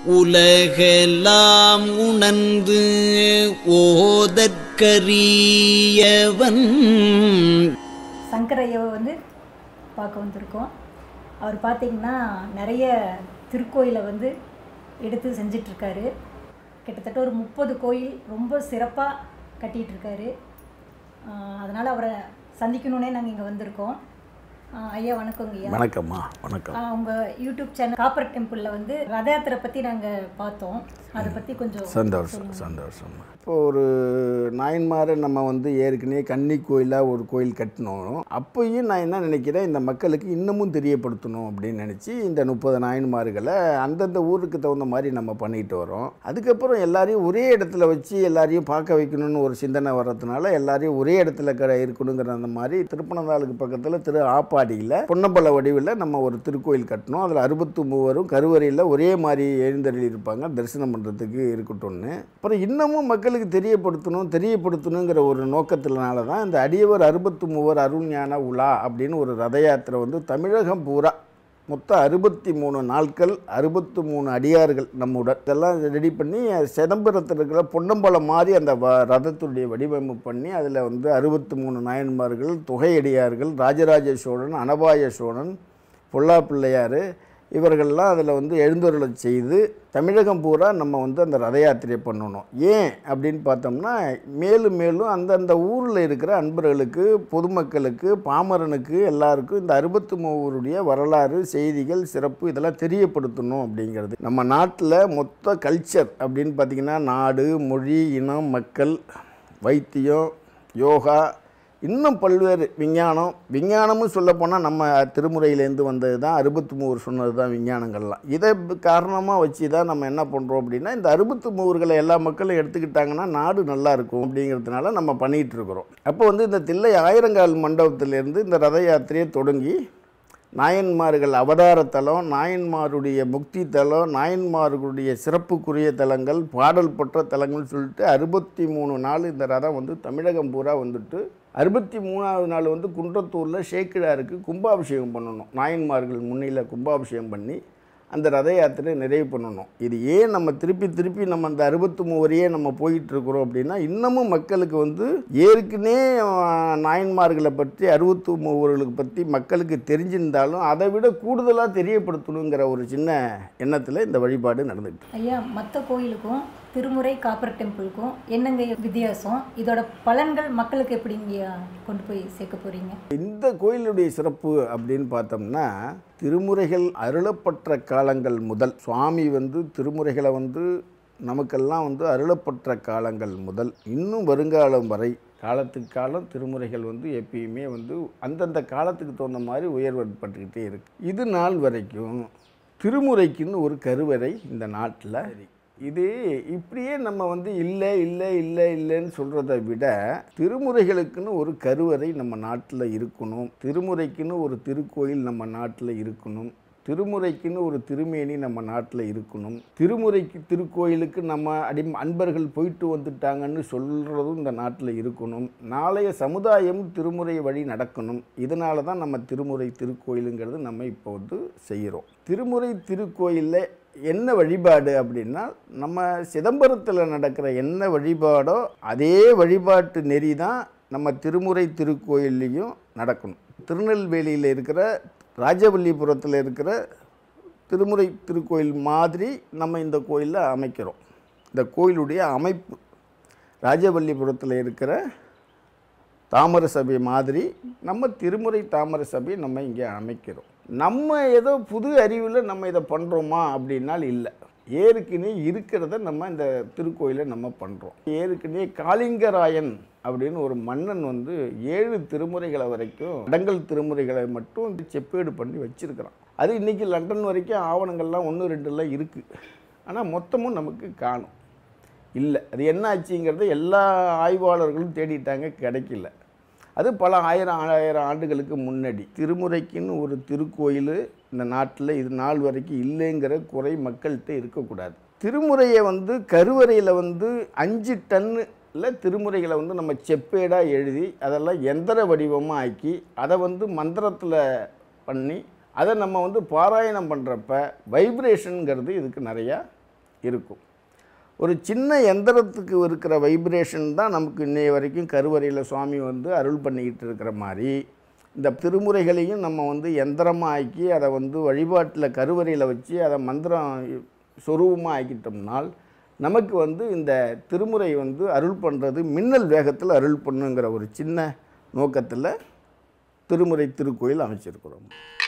உலகெல்லாம் உணர்ந்து ஓதற்கரியவன் சங்கரையாவை வந்து பார்க்க வந்திருக்கோம் அவர் பார்த்தீங்கன்னா நிறைய திருக்கோயிலை வந்து எடுத்து செஞ்சிட்ருக்காரு கிட்டத்தட்ட ஒரு முப்பது கோயில் ரொம்ப சிறப்பாக கட்டிகிட்ருக்காரு அதனால் அவரை சந்திக்கணுன்னே நாங்கள் இங்கே வந்திருக்கோம் ஆஹ் ஐயா வணக்கங்க ஐயா வணக்கம்மா வணக்கம் ஆஹ் உங்க யூடியூப் சேனல் காப்பர் டெம்பிளில் வந்து ரத யாத்திரை பற்றி நாங்கள் பார்த்தோம் அதை பற்றி கொஞ்சம் சந்தோஷம் சந்தோஷம் இப்போ ஒரு நாயன்மாரை நம்ம வந்து ஏற்கனவே கன்னி கோயிலாக ஒரு கோயில் கட்டினோம் அப்போயும் நான் என்ன நினைக்கிறேன் இந்த மக்களுக்கு இன்னமும் தெரியப்படுத்தணும் அப்படின்னு நினச்சி இந்த முப்பது நாயன்மார்களை அந்தந்த ஊருக்கு தகுந்த மாதிரி நம்ம பண்ணிட்டு வரோம் அதுக்கப்புறம் எல்லாரையும் ஒரே இடத்துல வச்சு எல்லாரையும் பார்க்க வைக்கணும்னு ஒரு சிந்தனை வர்றதுனால எல்லாரையும் ஒரே இடத்துல க இருக்கணுங்கிற அந்த மாதிரி திருப்பனந்தாளுக்கு பக்கத்தில் திரு ஆப்பாடியில் பொன்னம்பல வடிவில் நம்ம ஒரு திருக்கோயில் கட்டினோம் அதில் அறுபத்து மூவரும் கருவறையில் ஒரே மாதிரி எழுந்தருளி இருப்பாங்க தரிசனம் பண்ணுறதுக்கு இருக்கட்டும்னு அப்புறம் இன்னமும் மக்களுக்கு தெரியப்படுத்தணும் தெரியப்படுத்தணுங்கிற ஒரு நோக்கத்தினால தான் இந்த அடியவர் அறுபத்து மூவர் அருள் ஞான உலா அப்படின்னு ஒரு ரத யாத்திரை வந்து தமிழகம் பூரா மொத்தம் அறுபத்தி மூணு நாட்கள் அறுபத்து மூணு அடியார்கள் நம்முடன் இதெல்லாம் ரெடி பண்ணி சிதம்பரத்தில் இருக்கிற பொன்னம்பலம் மாதிரி அந்த வ ரதத்துடைய வடிவமைப்பு பண்ணி அதில் வந்து அறுபத்து மூணு நாயன்மார்கள் தொகையடியார்கள் ராஜராஜ சோழன் அனபாய சோழன் பொல்லா பிள்ளையார் இவர்கள்லாம் அதில் வந்து எழுந்தருளச் செய்து தமிழகம் பூரா நம்ம வந்து அந்த ரத யாத்திரை பண்ணணும் ஏன் அப்படின்னு பார்த்தோம்னா மேலும் மேலும் அந்தந்த ஊரில் இருக்கிற அன்பர்களுக்கு பொதுமக்களுக்கு பாமரனுக்கு எல்லாருக்கும் இந்த அறுபத்து மூவருடைய வரலாறு செய்திகள் சிறப்பு இதெல்லாம் தெரியப்படுத்தணும் அப்படிங்கிறது நம்ம நாட்டில் மொத்த கல்ச்சர் அப்படின்னு பார்த்திங்கன்னா நாடு மொழி இனம் மக்கள் வைத்தியம் யோகா இன்னும் பல்வேறு விஞ்ஞானம் விஞ்ஞானமும் சொல்லப்போனால் நம்ம திருமுறையிலேருந்து வந்தது தான் அறுபத்து மூவர் சொன்னது தான் விஞ்ஞானங்கள்லாம் இதை காரணமாக வச்சு தான் நம்ம என்ன பண்ணுறோம் அப்படின்னா இந்த அறுபத்து மூவர்களை எல்லா மக்களும் எடுத்துக்கிட்டாங்கன்னா நாடு நல்லா இருக்கும் அப்படிங்கிறதுனால நம்ம பண்ணிகிட்டு இருக்கிறோம் அப்போ வந்து இந்த தில்லை ஆயிரங்கால் மண்டபத்திலேருந்து இந்த ரத யாத்திரையை தொடங்கி நாயன்மார்கள் அவதார தலம் நாயன்மாருடைய முக்தி தலம் நாயன்மார்களுடைய சிறப்புக்குரிய தலங்கள் பாடல் பெற்ற தலங்கள்னு சொல்லிட்டு அறுபத்தி மூணு நாள் இந்த ரதம் வந்து தமிழகம் பூரா வந்துட்டு அறுபத்தி மூணாவது நாள் வந்து குன்றத்தூரில் சேக்கிழாருக்கு கும்பாபிஷேகம் பண்ணணும் நாயன்மார்கள் முன்னிலை கும்பாபிஷேகம் பண்ணி அந்த ரத யாத்திரை நிறைவு பண்ணணும் இது ஏன் நம்ம திருப்பி திருப்பி நம்ம அந்த அறுபத்தி மூவரையே நம்ம போயிட்டு இருக்கிறோம் அப்படின்னா இன்னமும் மக்களுக்கு வந்து ஏற்கனவே ஆஹ், நாயன்மார்களை பற்றி அறுபத்தி மூவர்களுக்கு பற்றி மக்களுக்கு தெரிஞ்சிருந்தாலும் அதை விட கூடுதலாக தெரியப்படுத்தணுங்கிற ஒரு சின்ன எண்ணத்தில் இந்த வழிபாடு நடந்துட்டு ஐயா மற்ற கோயிலுக்கும் திருமுறை காப்பர் டெம்பிளுக்கும் என்னங்க வித்தியாசம் இதோட பலன்கள் மக்களுக்கு எப்படிங்க கொண்டு போய் சேர்க்க போறீங்க இந்த கோயிலுடைய சிறப்பு அப்படின்னு பார்த்தோம்னா திருமுறைகள் அருளப்பட்ட காலங்கள் முதல் சுவாமி வந்து திருமுறைகளை வந்து நமக்கெல்லாம் வந்து அருளப்பட்ட காலங்கள் முதல் இன்னும் வருங்காலம் வரை காலத்துக்கு காலம் திருமுறைகள் வந்து எப்பயுமே வந்து அந்தந்த காலத்துக்கு தகுந்த மாதிரி உயர்வப்பட்டுக்கிட்டே இருக்கு இது நாள் வரைக்கும் திருமுறைக்குன்னு ஒரு கருவறை இந்த நாட்டில் இது இப்படியே நம்ம வந்து இல்லை இல்லை இல்லை இல்லைன்னு சொல்கிறத விட திருமுறைகளுக்குன்னு ஒரு கருவறை நம்ம நாட்டில் இருக்கணும் திருமுறைக்குன்னு ஒரு திருக்கோயில் நம்ம நாட்டில் இருக்கணும் திருமுறைக்குன்னு ஒரு திருமேனி நம்ம நாட்டில் இருக்கணும் திருமுறைக்கு திருக்கோயிலுக்கு நம்ம அடி அன்பர்கள் போயிட்டு வந்துட்டாங்கன்னு சொல்கிறதும் இந்த நாட்டில் இருக்கணும் நாளைய சமுதாயம் திருமுறை வழி நடக்கணும் இதனால தான் நம்ம திருமுறை திருக்கோயிலுங்கிறது நம்ம இப்போ வந்து செய்கிறோம் திருமுறை திருக்கோயிலில் என்ன வழிபாடு அப்படின்னா நம்ம சிதம்பரத்தில் நடக்கிற என்ன வழிபாடோ அதே வழிபாட்டு நெறி தான் நம்ம திருமுறை திருக்கோயில்லையும் நடக்கணும் திருநெல்வேலியில் இருக்கிற ராஜவல்லிபுரத்தில் இருக்கிற திருமுறை திருக்கோயில் மாதிரி நம்ம இந்த கோயிலில் அமைக்கிறோம் இந்த கோயிலுடைய அமைப்பு ராஜவல்லிபுரத்தில் இருக்கிற தாமர சபை மாதிரி நம்ம திருமுறை தாமர சபையை நம்ம இங்கே அமைக்கிறோம் நம்ம ஏதோ புது அறிவில் நம்ம இதை பண்ணுறோமா அப்படின்னால் இல்லை ஏற்கனவே இருக்கிறத நம்ம இந்த திருக்கோயிலை நம்ம பண்ணுறோம் ஏற்கனவே காளிங்கராயன் அப்படின்னு ஒரு மன்னன் வந்து ஏழு திருமுறைகளை வரைக்கும் அடங்கல் திருமுறைகளை மட்டும் செப்பேடு பண்ணி வச்சிருக்கிறான் அது இன்றைக்கி லண்டன் வரைக்கும் ஆவணங்கள்லாம் ஒன்று ரெண்டுலாம் இருக்குது ஆனால் மொத்தமும் நமக்கு காணும் இல்லை அது என்ன ஆச்சுங்கிறத எல்லா ஆய்வாளர்களும் தேடிட்டாங்க கிடைக்கல அது பல ஆயிரம் ஆயிரம் ஆண்டுகளுக்கு முன்னாடி திருமுறைக்குன்னு ஒரு திருக்கோயில் இந்த நாட்டில் இது நாள் வரைக்கும் இல்லைங்கிற குறை மக்கள்கிட்ட இருக்கக்கூடாது திருமுறையை வந்து கருவறையில் வந்து அஞ்சு டன்னுல திருமுறைகளை வந்து நம்ம செப்பேடாக எழுதி அதெல்லாம் எந்திர வடிவமாக ஆக்கி அதை வந்து மந்திரத்தில் பண்ணி அதை நம்ம வந்து பாராயணம் பண்ணுறப்ப வைப்ரேஷனுங்கிறது இதுக்கு நிறையா இருக்கும் ஒரு சின்ன எந்திரத்துக்கு இருக்கிற வைப்ரேஷன் தான் நமக்கு இன்னைய வரைக்கும் கருவறையில் சுவாமி வந்து அருள் பண்ணிக்கிட்டு இருக்கிற மாதிரி இந்த திருமுறைகளையும் நம்ம வந்து எந்திரமாக ஆக்கி அதை வந்து வழிபாட்டில் கருவறையில் வச்சு அதை மந்திரம் சொரூபமாக ஆக்கிட்டோம்னால் நமக்கு வந்து இந்த திருமுறை வந்து அருள் பண்ணுறது மின்னல் வேகத்தில் அருள் பண்ணுங்கிற ஒரு சின்ன நோக்கத்தில் திருமுறை திருக்கோயில் அமைச்சிருக்கிறோம்